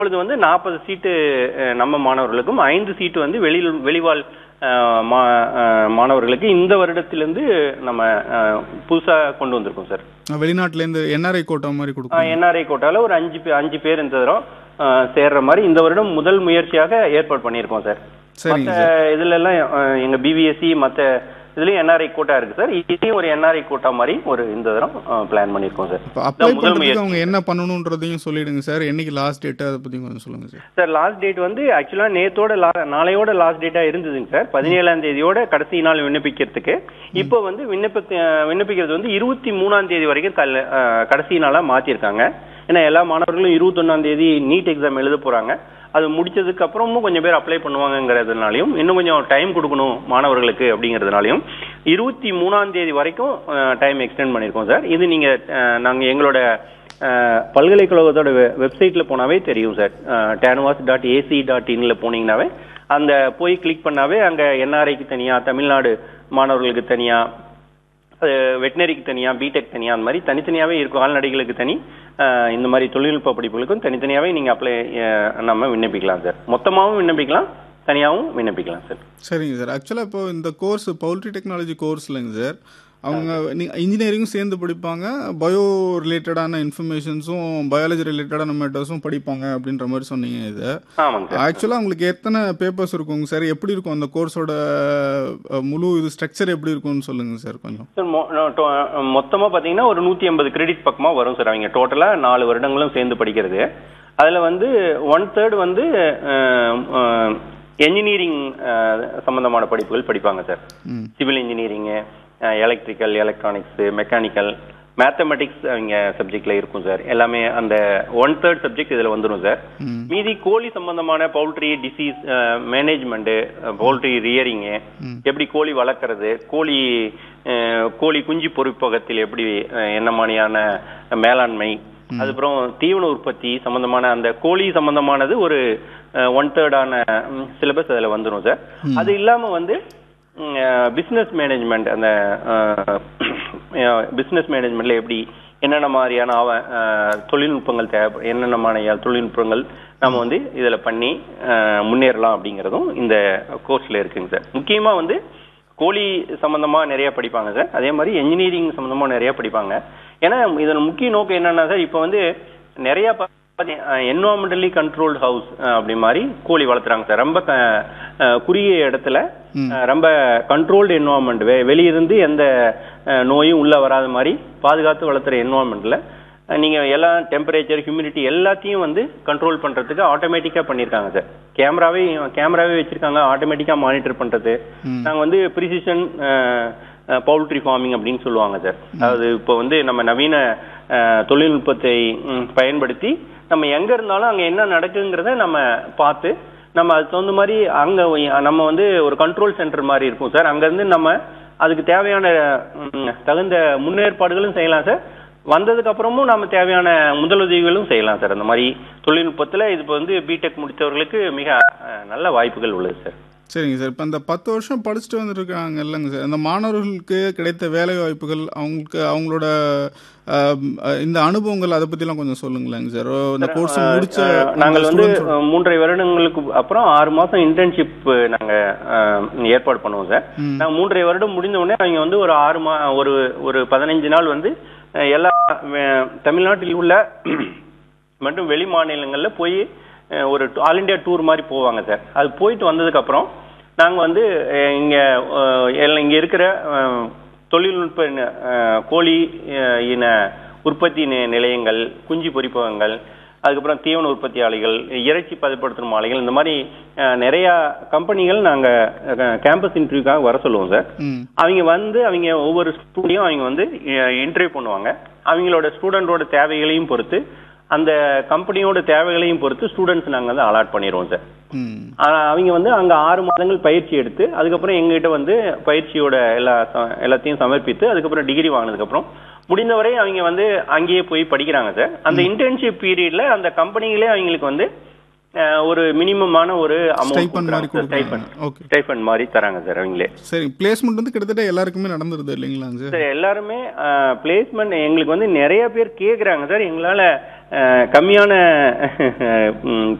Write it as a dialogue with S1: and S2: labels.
S1: இப்பொழுது வந்து நாற்பது சீட்டு அஹ், நம்ம மாணவர்களுக்கும் ஐந்து சீட்டு வந்து வெளியில் வெளிவாழ் அஹ், மா- அஹ், மாணவர்களுக்கு இந்த வருடத்திலிருந்து நம்ம அஹ், புதுசா கொண்டு வந்திருக்கோம் சார்
S2: வெளிநாட்டுல இருந்து என்ஆர்ஐ கோட்டா மாதிரி கொடுக்கும்
S1: என்ஆர்ஐ கோட்டால ஒரு அஞ்சு பே- அஞ்சு பேர் இந்த தரம் அஹ், சேர்ற மாதிரி இந்த வருடம் முதல் முயற்சியாக ஏற்பாடு பண்ணியிருக்கோம் சார்
S2: சரிங்க
S1: மத்த இதுல எல்லாம் அஹ், எங்க பிபிஎஸ்சி மத்த இதுலயும் என்ஆர்ஐ கோட்டா இருக்கு சார் இதையும் ஒரு என்ஆர்ஐ கோட்டா மாதிரி ஒரு இந்த தரம் பிளான் பண்ணியிருக்கோம் சார்
S2: இப்போ அப்ளை
S1: இதான் முதல்
S2: பண்றதுக்கு
S1: முயற்சி
S2: அவங்க என்ன பண்ணணுன்றதையும் சொல்லிடுங்க சார் என்னைக்கு லாஸ்ட் டேட் அதை பத்தி கொஞ்சம் சொல்லுங்க சார்
S1: சார் லாஸ்ட் டேட் வந்து ஆக்சுவலா நேத்தோட லா- நாளையோட லாஸ்ட் டேட்டா இருந்ததுங்க சார் பதினேழாம் தேதியோட கடைசி நாள் விண்ணப்பிக்கிறதுக்கு இப்போ வந்து விண்ணப்ப விண்ணப்பிக்கிறது வந்து இருபத்தி மூணாம் தேதி வரைக்கும் கல்- அஹ், கடைசி நாளா மாத்திருக்காங்க ஏன்னா எல்லா மாணவர்களும் இருபத்தொன்னாம் தேதி நீட் எக்ஸாம் எழுத போறாங்க அது முடிச்சதுக்கு அப்புறமும் கொஞ்சம் பேர் அப்ளை பண்ணுவாங்கங்கிறதுனாலையும் இன்னும் கொஞ்சம் டைம் கொடுக்கணும் மாணவர்களுக்கு அப்படிங்கிறதுனாலையும் இருபத்தி மூணாம் தேதி வரைக்கும் டைம் எக்ஸ்டெண்ட் பண்ணியிருக்கோம் சார் இது நீங்க அஹ், நாங்க எங்களோட அஹ், பல்கலைக்கழகத்தோட வெ- வெப்சைட்ல போனாவே தெரியும் sir TANUVAS dot AC dot இன்ல போனீங்கன்னாவே அந்த போய் கிளிக் பண்ணாவே அங்க என்ஆர்ஐக்கு தனியா தமிழ்நாடு மாணவர்களுக்கு தனியா வெட்டினரிக்கு தனியா பிடெக் தனியா அந்த மாதிரி தனித்தனியாவே இருக்கும் கால்நடைகளுக்கு தனி அஹ், இந்த மாதிரி தொழில்நுட்ப படிப்புகளுக்கும் தனித்தனியாவே நீங்க அப்ளை நம்ம விண்ணப்பிக்கலாம் சார் மொத்தமாவும் விண்ணப்பிக்கலாம் தனியாவும் விண்ணப்பிக்கலாம் சார்
S2: சரிங்க சார் ஆக்சுவலாக இப்போ இந்த கோர்ஸ் பவுல்ட்ரி டெக்னாலஜி கோர்ஸ்லங்க சார் அவங்க நீங்கள் இன்ஜினியரிங்கும் சேர்ந்து படிப்பாங்க பயோ ரிலேட்டடான இன்ஃபர்மேஷன்ஸும் பயாலஜி ரிலேட்டடான மேட்டர்ஸும் படிப்பாங்க அப்படின்ற மாதிரி சொன்னீங்க இது
S1: ஆமாங்க சார்
S2: ஆக்சுவலாக உங்களுக்கு எத்தனை பேப்பர்ஸ் இருக்குங்க சார் எப்படி இருக்கும் அந்த கோர்ஸோட முழு இது ஸ்ட்ரக்சர் எப்படி இருக்கும்னு சொல்லுங்க சார் கொஞ்சம்
S1: சார் மொ- நோ- டோ- மொத்தமா பாத்தீங்கன்னா ஒரு நூத்தி ஐம்பது கிரெடிட் பக்கமா வரும் சார் அவங்க டோட்டலா நாலு வருடங்களும் சேர்ந்து படிக்கிறது அதுல வந்து ஒன் தேர்ட் வந்து என்ஜினியரிங் சம்பந்தமான படிப்புகள் படிப்பாங்க சார்
S2: ம்
S1: civil engineering electrical electronics mechanical mathematics அவங்க சப்ஜெக்ட்ல இருக்கும் சார் எல்லாமே அந்த ஒன் தேர்ட் சப்ஜெக்ட் இதுல வந்துடும் சார்
S2: ம்
S1: மீதி கோழி சம்பந்தமான poultry disease management poultry rearing
S2: ம்.
S1: எப்படி கோழி வளர்க்கறது கோழி அஹ், கோழி குஞ்சு பொறுப்பகத்தில் எப்படி அஹ், என்ன மாதிரியான மேலாண்மை அதுக்கப்புறம் தீவன உற்பத்தி சம்பந்தமான அந்த கோழி சம்பந்தமானது ஒரு ஒன் தேர்டான சிலபஸ் அதுல வந்துடும் சார் அது இல்லாம வந்து பிசினஸ் மேனேஜ்மெண்ட் அந்த பிசினஸ் மேனேஜ்மெண்ட்ல எப்படி என்னென்ன மாதிரியான ஆவ அஹ், தொழில்நுட்பங்கள் தேவை என்னென்ன மாதிரியான தொழில்நுட்பங்கள் நம்ம வந்து இதுல பண்ணி அஹ், முன்னேறலாம் அப்படிங்கறதும் இந்த கோர்ஸ்ல இருக்குங்க சார் முக்கியமா வந்து கோழி சம்பந்தமா நிறைய படிப்பாங்க சார் அதே மாதிரி என்ஜினியரிங் சம்பந்தமா நிறைய படிப்பாங்க ஏன்னா இதன் முக்கிய நோக்கம் என்னன்னா சார் இப்போ வந்து நிறைய என்வாமெண்டலி கண்ட்ரோல்டு ஹவுஸ் அப்படி மாதிரி கோழி வளர்த்துறாங்க சார் ரொம்ப க- அஹ், குறுகிய இடத்துல அஹ், ரொம்ப கண்ட்ரோல்டு என்வாமெண்ட் வெளியிருந்து எந்த அஹ், நோயும் உள்ள வராத மாதிரி பாதுகாத்து வளர்த்துற என்வாமெண்ட்ல நீங்க எல்லா டெம்பரேச்சர் ஹியூமிடிட்டி எல்லாத்தையும் வந்து கண்ட்ரோல் பண்றதுக்கு ஆட்டோமேட்டிக்கா பண்ணிருக்காங்க சார் கேமராவே கேமராவே வச்சிருக்காங்க ஆட்டோமேட்டிக்கா மானிட்டர் பண்றது
S2: ம்.
S1: நாங்க வந்து ப்ரிசிஷன் பவுல்ட்ரி ஃபார்மிங் அப்படின்னு சொல்லுவாங்க சார் அதாவது இப்போ வந்து நம்ம நவீன அஹ், தொழில்நுட்பத்தை ம், பயன்படுத்தி நம்ம எங்க இருந்தாலும் அங்க என்ன நடக்குங்கிறத நம்ம பார்த்து நம்ம அதுக்கு தகுந்த மாதிரி அங்க ஒய்- நம்ம வந்து ஒரு கண்ட்ரோல் சென்டர் மாதிரி இருக்கும் சார் அங்க இருந்து நம்ம அதுக்கு தேவையான ம், தகுந்த முன்னேற்பாடுகளும் செய்யலாம் சார் வந்ததுக்கு அப்புறமும் நாம தேவையான முதலுதவிகளும் செய்யலாம் சார் அந்த மாதிரி தொழில்நுட்பத்துல இது இப்போ வந்து பிடெக் முடித்தவர்களுக்கு மிக அஹ், நல்ல வாய்ப்புகள் உள்ளது சார்
S2: சரிங்க சார் இப்போ இந்த பத்து வருஷம் படிச்சுட்டு வந்துருக்காங்க இல்லைங்க சார் அந்த மாணவர்களுக்கு கிடைத்த வேலை வாய்ப்புகள் அவங்களுக்கு அவங்களோட ஆம், அஹ், இந்த அனுபவங்கள் அதை பற்றிலாம் கொஞ்சம் சொல்லுங்களேங்க சார் ஓ, இந்த கோர்ஸ் முடிச்ச
S1: அஹ், நாங்கள் வந்து
S2: students-
S1: அஹ், மூன்றரை வருடங்களுக்கு அப்புறம் ஆறு மாசம் இன்டர்ன்ஷிப் நாங்க அஹ், ஏற்பாடு பண்ணுவோம் சார்
S2: ம்.
S1: நாங்க மூன்றரை வருடம் முடிந்த உடனே அவங்க வந்து ஒரு ஆறு மா ஒரு ஒரு பதினஞ்சு நாள் வந்து அஹ், எல்லா அஹ், தமிழ்நாட்டில் உள்ள மற்றும் வெளி மாநிலங்கள்ல போய் அஹ், ஒரு ஆல் இந்தியா டூர் மாதிரி போவாங்க சார் அது போயிட்டு வந்ததுக்கு அப்புறம் நாங்க வந்து அஹ், இங்க அஹ், எல்லாம் இங்க இருக்கிற அஹ், தொழில்நுட்ப அஹ், கோழி அஹ், இன உற்பத்தி நி- நிலையங்கள் குஞ்சு பொறிப்பகங்கள் அதுக்கப்புறம் தீவன உற்பத்தி ஆலைகள் இறைச்சி பதப்படுத்தும் ஆலைகள் இந்த மாதிரி அஹ், நிறைய கம்பெனிகள் நாங்க கேம்பஸ் இன்டர்வியூக்காக வர சொல்லுவோம் சார்
S2: ம்
S1: அவங்க வந்து அவங்க ஒவ்வொரு ஸ்டூடியும் அவங்க வந்து இன்டர்வியூ பண்ணுவாங்க அவங்களோட ஸ்டூடெண்டோட தேவைகளையும் பொறுத்து அந்த கம்பெனியோட தேவைகளையும் பொறுத்து ஸ்டூடெண்ட்ஸ் நாங்கள் வந்து அலாட் பண்ணிடுவோம் சார்
S2: ம்
S1: ஆனா, அவங்க வந்து அங்க ஆறு மாதங்கள் பயிற்சி எடுத்து அதுக்கப்புறம் எங்ககிட்ட வந்து பயிற்சியோட எல்லா ச- எல்லாத்தையும் சமர்ப்பித்து அதுக்கப்புறம் டிகிரி வாங்கினதுக்கு அப்புறம் முடிந்தவரை அவங்க வந்து அங்கேயே போய் படிக்கிறாங்க சார் அந்த இன்டர்ன்ஷிப் பீரியட்ல அந்த கம்பெனிகளே அவங்களுக்கு வந்து அஹ், ஒரு மினிமமான ஒரு
S2: ஸ்டைப்பன் மாதிரி
S1: அமௌண்ட்
S2: கொடுக்குறாங்க ஓகே
S1: ஸ்டைஃபண்ட் மாதிரி தராங்க சார் அவங்களே
S2: சரி பிளேஸ்மெண்ட் வந்து கிட்டத்தட்ட எல்லாருக்குமே நடந்துருது இல்லைங்களாங்க சார்
S1: சார் எல்லாருமே பிளேஸ்மெண்ட் எங்களுக்கு வந்து நிறைய பேர் கேக்குறாங்க சார் எங்களால அஹ், கம்மியான